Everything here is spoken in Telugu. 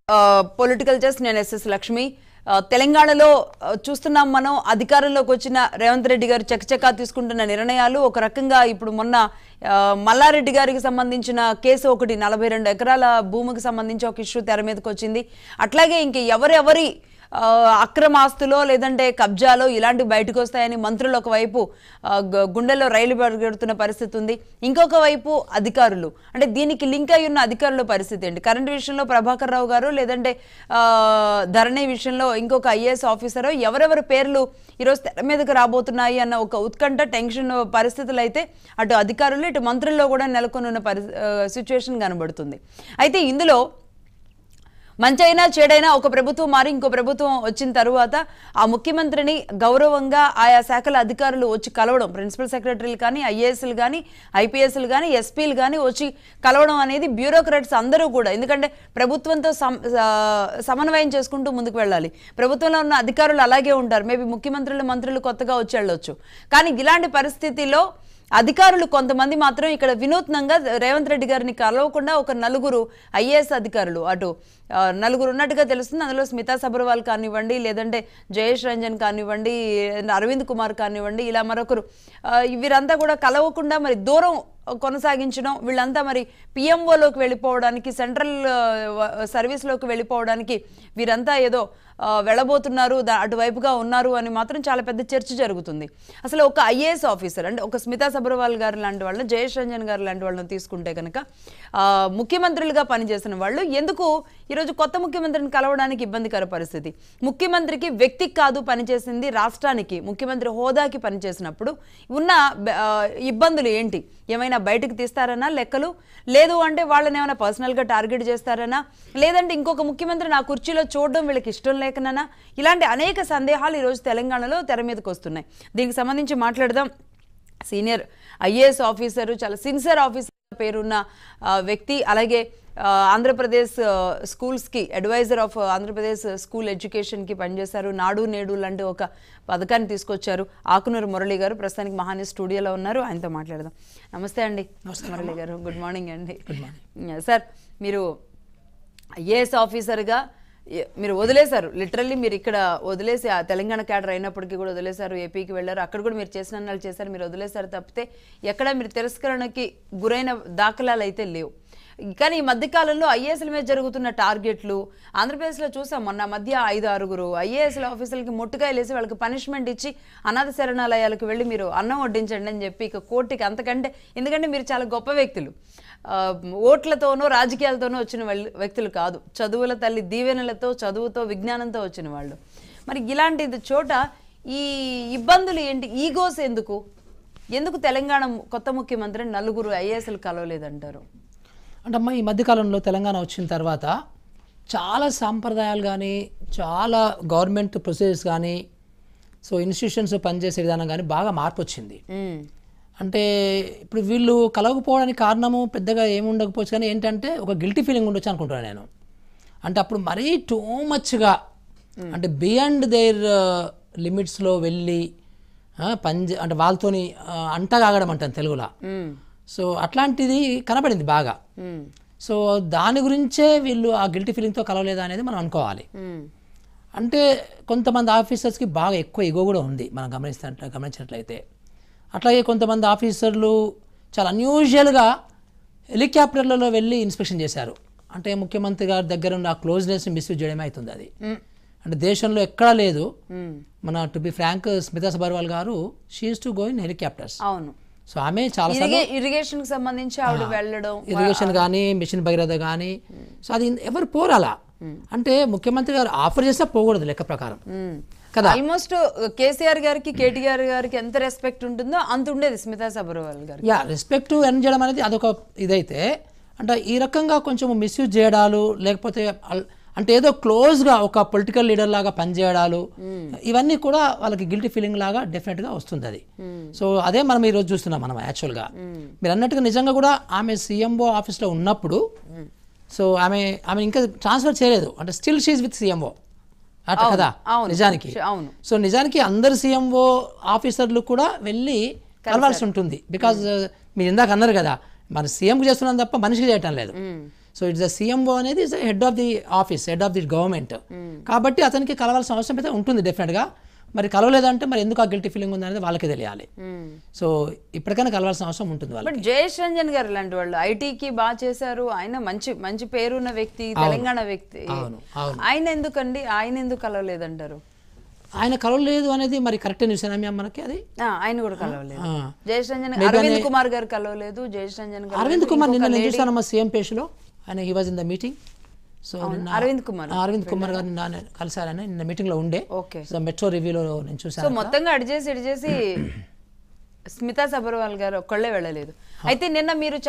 పొలిటికల్ జస్ట్ నేను ఎస్ఎస్ లక్ష్మి ఆ, తెలంగాణలో ఆ, చూస్తున్నాం మనం అధికారంలోకి వచ్చిన రేవంత్ రెడ్డి గారు చకచకా తీసుకుంటున్న నిర్ణయాలు ఒక రకంగా ఇప్పుడు మొన్న ఆ, మల్లారెడ్డి గారికి సంబంధించిన కేసు ఒకటి నలభై రెండు ఎకరాల భూమికి సంబంధించి ఒక ఇష్యూ తెర మీదకి వచ్చింది అట్లాగే ఇంక ఎవరెవరి ఆ, అక్రమ ఆస్తులో లేదంటే కబ్జాలో ఇలాంటివి బయటకు వస్తాయని మంత్రులు ఒకవైపు ఆ, గు- గుండెల్లో రైలు పరిగెడుతున్న పరిస్థితి ఉంది ఇంకొక వైపు అధికారులు అంటే దీనికి లింక్ అయి ఉన్న అధికారుల పరిస్థితి ఏంటి కరెంట్ విషయంలో ప్రభాకర్ రావు గారు లేదంటే ఆ, ధరణి విషయంలో ఇంకొక ఐఏఎస్ ఆఫీసర్ ఎవరెవరి పేర్లు ఈరోజు తెర మీదకి రాబోతున్నాయి అన్న ఒక ఉత్కంఠ టెన్షన్ పరిస్థితులు అయితే అటు అధికారులు ఇటు మంత్రుల్లో కూడా నెలకొని ఉన్న పరి సిచ్యువేషన్ కనబడుతుంది అయితే ఇందులో మంచైనా చెడైనా ఒక ప్రభుత్వం మారి ఇంకో ప్రభుత్వం వచ్చిన తరువాత ఆ ముఖ్యమంత్రిని గౌరవంగా ఆయా శాఖల అధికారులు వచ్చి కలవడం ప్రిన్సిపల్ సెక్రటరీలు కానీ ఐఏఎస్లు కానీ ఐపీఎస్లు కానీ ఎస్పీలు కానీ వచ్చి కలవడం అనేది బ్యూరోక్రాట్స్ అందరూ కూడా ఎందుకంటే ప్రభుత్వంతో సమ- ఆ, సమన్వయం చేసుకుంటూ ముందుకు వెళ్ళాలి ప్రభుత్వంలో ఉన్న అధికారులు అలాగే ఉంటారు మేబీ ముఖ్యమంత్రులు మంత్రులు కొత్తగా వచ్చి వెళ్ళొచ్చు కానీ ఇలాంటి పరిస్థితిలో అధికారులు కొంతమంది మాత్రం ఇక్కడ వినూత్నంగా రేవంత్ రెడ్డి గారిని కలవకుండా ఒక నలుగురు ఐఏఎస్ అధికారులు అటు ఆ, నలుగురు ఉన్నట్టుగా తెలుస్తుంది అందులో స్మితా సబర్వాల్ కానివ్వండి లేదంటే జయేష్ రంజన్ కానివ్వండి అరవింద్ కుమార్ కానివ్వండి ఇలా మరొకరు ఆ, వీరంతా కూడా కలవకుండా మరి దూరం కొనసాగించడం వీళ్ళంతా మరి పిఎంఓలోకి వెళ్ళిపోవడానికి సెంట్రల్ ఆ, వ- సర్వీస్లోకి వెళ్ళిపోవడానికి వీరంతా ఏదో ఆ, వెళ్ళబోతున్నారు దా- అటువైపుగా ఉన్నారు అని మాత్రం చాలా పెద్ద చర్చ జరుగుతుంది అసలు ఒక ఐఏఎస్ ఆఫీసర్ అంటే ఒక స్మితా సబర్వాల్ గారు లాంటి వాళ్ళని జయేష్ రంజన్ గారు లాంటి వాళ్ళని తీసుకుంటే కనుక ఆ, ముఖ్యమంత్రులుగా పనిచేసిన వాళ్ళు ఎందుకు ఈరోజు కొత్త ముఖ్యమంత్రిని కలవడానికి ఇబ్బందికర పరిస్థితి ముఖ్యమంత్రికి వ్యక్తికి కాదు పనిచేసింది రాష్ట్రానికి ముఖ్యమంత్రి హోదాకి పనిచేసినప్పుడు ఉన్న బ- ఆ, ఇబ్బందులు ఏంటి ఏమైనా బయటకు తీస్తారనా లెక్కలు లేదు అంటే వాళ్ళని ఏమైనా పర్సనల్గా టార్గెట్ చేస్తారనా లేదంటే ఇంకొక ముఖ్యమంత్రి నా కుర్చీలో చూడడం వీళ్ళకి ఇష్టం లేకనా ఇలాంటి అనేక సందేహాలు ఈరోజు తెలంగాణలో తెర మీదకి వస్తున్నాయి దీనికి సంబంధించి మాట్లాడదాం సీనియర్ ఐఏఎస్ ఆఫీసరు చాలా సిన్సియర్ ఆఫీసర్ పేరున్న ఆ, వ్యక్తి అలాగే ఆ, ఆంధ్రప్రదేశ్ ఆ, స్కూల్స్కి అడ్వైజర్ ఆఫ్ ఆంధ్రప్రదేశ్ స్కూల్ ఎడ్యుకేషన్కి పనిచేశారు నాడు నేడు లాంటి ఒక పథకాన్ని తీసుకొచ్చారు ఆకునూరు మురళి గారు ప్రస్తుతానికి మహాని స్టూడియోలో ఉన్నారు ఆయనతో మాట్లాడదాం నమస్తే అండి మురళి గారు గుడ్ మార్నింగ్ అండి సార్ మీరు ఐఏఎస్ ఆఫీసర్గా ఏ- మీరు వదిలేశారు లిటరల్లీ మీరు ఇక్కడ వదిలేసి ఆ తెలంగాణ క్యాడర్ అయినప్పటికీ కూడా వదిలేశారు ఏపీకి వెళ్ళారు అక్కడ కూడా మీరు చేసిన అన్నాలు చేశారు మీరు వదిలేశారు తప్పితే ఎక్కడ మీరు తిరస్కరణకి గురైన దాఖలాలు అయితే లేవు కానీ ఈ మధ్యకాలంలో ఐఏఎస్ల మీద జరుగుతున్న టార్గెట్లు ఆంధ్రప్రదేశ్లో చూసాం మొన్న మధ్య ఐదు ఆరుగురు ఐఏఎస్ల ఆఫీసులకి ముట్టుకాయలు వేసి వాళ్ళకి పనిష్మెంట్ ఇచ్చి అనాథ శరణాలయాలకు వెళ్ళి మీరు అన్నం వడ్డించండి అని చెప్పి ఇక కోర్టుకి అంతకంటే ఎందుకంటే మీరు చాలా గొప్ప వ్యక్తులు ఆ, ఓట్లతోనో రాజకీయాలతోనో వచ్చిన వాళ్ళు- వ్యక్తులు కాదు చదువుల తల్లి దీవెనలతో చదువుతో విజ్ఞానంతో వచ్చిన వాళ్ళు మరి ఇలాంటి చోట ఈ ఇబ్బందులు ఏంటి ఈగోస్ ఎందుకు ఎందుకు తెలంగాణ కొత్త ముఖ్యమంత్రి నలుగురు ఐఏఎస్లు కలవలేదంటారు అంటే అమ్మ ఈ మధ్యకాలంలో తెలంగాణ వచ్చిన తర్వాత చాలా సాంప్రదాయాలు కానీ చాలా గవర్నమెంట్ ప్రొసీజర్స్ కానీ సో ఇన్స్టిట్యూషన్స్ పనిచేసే విధానం కానీ బాగా మార్పు వచ్చింది ఉమ్, అంటే ఇప్పుడు వీళ్ళు కలవకపోవడానికి కారణము పెద్దగా ఏమి ఉండకపోవచ్చు కానీ ఏంటంటే ఒక గిల్టీ ఫీలింగ్ ఉండొచ్చు అనుకుంటున్నాను నేను అంటే అప్పుడు మరీ టూ మచ్గా అంటే బియాండ్ దేర్ లిమిట్స్లో వెళ్ళి ఆ, పని అంటే వాళ్ళతోని ఆ, అంటగాగడం అంటాను తెలుగులో ఉమ్, సో అట్లాంటిది కనబడింది బాగా ఉమ్, సో దాని గురించే వీళ్ళు ఆ గిల్టీ ఫీలింగ్తో కలవలేదా అనేది మనం అనుకోవాలి ఉమ్, అంటే కొంతమంది ఆఫీసర్స్కి బాగా ఎక్కువ ఇగో కూడా ఉంది మనం గమనిస్తున్నట్ల గమనించినట్లయితే అట్లాగే కొంతమంది ఆఫీసర్లు చాలా అన్యూజువల్గా హెలికాప్టర్లలో వెళ్ళి ఇన్స్పెక్షన్ చేశారు అంటే ముఖ్యమంత్రి గారి దగ్గర ఉన్న ఆ క్లోజ్నెస్ని మిస్యూజ్ చేయడమే అవుతుంది అది ఉమ్, అంటే దేశంలో ఎక్కడా లేదు ఉమ్. మన to be frank Smita Sabharwal garu she's to go in helicopters అవును సో ఆమె చాలా ఇరిగే ఇరిగేషన్ కి సంబంధించి ఆవిడ వెళ్ళడం ఇరిగేషన్ కానీ మిషన్ భగీరథ కానీ సో అది ఎవరు పోరాలా అంటే ముఖ్యమంత్రి గారు ఆఫర్ చేస్తే పోకూడదు లెక్క ప్రకారం కదా ఆల్మోస్ట్ కేసీఆర్ గారికి కేటీఆర్ గారికి ఎంత రెస్పెక్ట్ ఉంటుందో అంత ఉండేది స్మితా సబర్వాల్ గారికి యా రెస్పెక్ట్ ఎర్న్ చేయడం అనేది అదొక ఇదైతే అంటే ఈ రకంగా కొంచెం మిస్యూజ్ చేయడాలు లేకపోతే అల్- అంటే ఏదో క్లోజ్గా ఒక పొలిటికల్ లీడర్ లాగా పనిచేయడాలు ఇవన్నీ కూడా వాళ్ళకి గిల్టీ ఫీలింగ్ లాగా డెఫినెట్గా వస్తుంది అది సో అదే మనం ఈరోజు చూస్తున్నాం మనం యాక్చువల్గా మీరు అన్నట్టుగా నిజంగా కూడా ఆమె సీఎంఓ ఆఫీస్లో ఉన్నప్పుడు సో ఆమె ఆమె ఇంకా ట్రాన్స్ఫర్ చేయలేదు అంటే స్టిల్ షీజ్ విత్ సీఎంఓ అట్లా కదా అవును. నిజానికి అవును సో నిజానికి అందరు సీఎంఓ ఆఫీసర్లు కూడా వెళ్ళి కలవాల్సి ఉంటుంది బికాజ్ మీరు ఇందాక అన్నారు కదా మన సీఎంకి చేస్తున్నాం తప్ప మనిషికి చేయటం లేదు సో ఇట్స్ ద సీఎంఓ అనేది is head of the office head of the government కాబట్టి అతనికి కలవాల్సిన అవసరం అయితే ఉంటుంది డెఫినెట్గా మరి కలవలేదంటే మరి ఎందుకు ఆ గిల్టీ ఫీలింగ్ ఉందనేది వాళ్ళకి తెలియాలి సో ఇప్పటికైనా కలవాల్సిన అవసరం ఉంటుంది వాళ్ళకి బట్ జయేష్ రంజన్ గారు లాంటి వాళ్ళు ఐటీకి బాగా చేశారు ఆయన మంచి మంచి పేరున్న వ్యక్తి తెలంగాణ వ్యక్తి అవును అవును ఆయన ఎందుకండి ఆయన ఎందుకు కలవలేదంటారు ఆయన కలవలేదు అనేది మరి కరెక్ట్ న్యూస్ మ్యామ్ మనకి అది ఆ, ఆయన కూడా కలవలేదు ఆ. జయేష్ రంజన్ అరవింద్ కుమార్ గారు కలవలేదు జయేష్ రంజన్ గారు అరవింద్ కుమార్ నిన్న నేను చూసానమ్మా సీఎం పేజ్లో ఆయన he was in the meeting so నిన్న అరవింద్ కుమార్ అరవింద్ కుమార్ గారు నిన్న నేను కలిసారని నిన్న మీటింగ్లో ఉండే ఓకే సో మెట్రో రివ్యూలో నేను సో చూసాను మొత్తంగా అడిచేసి ఇడిచేసి స్మితా సబర్వాల్ గారు ఒక్కళ్ళే వెళ్ళలేదు అయితే నిన్న మీరు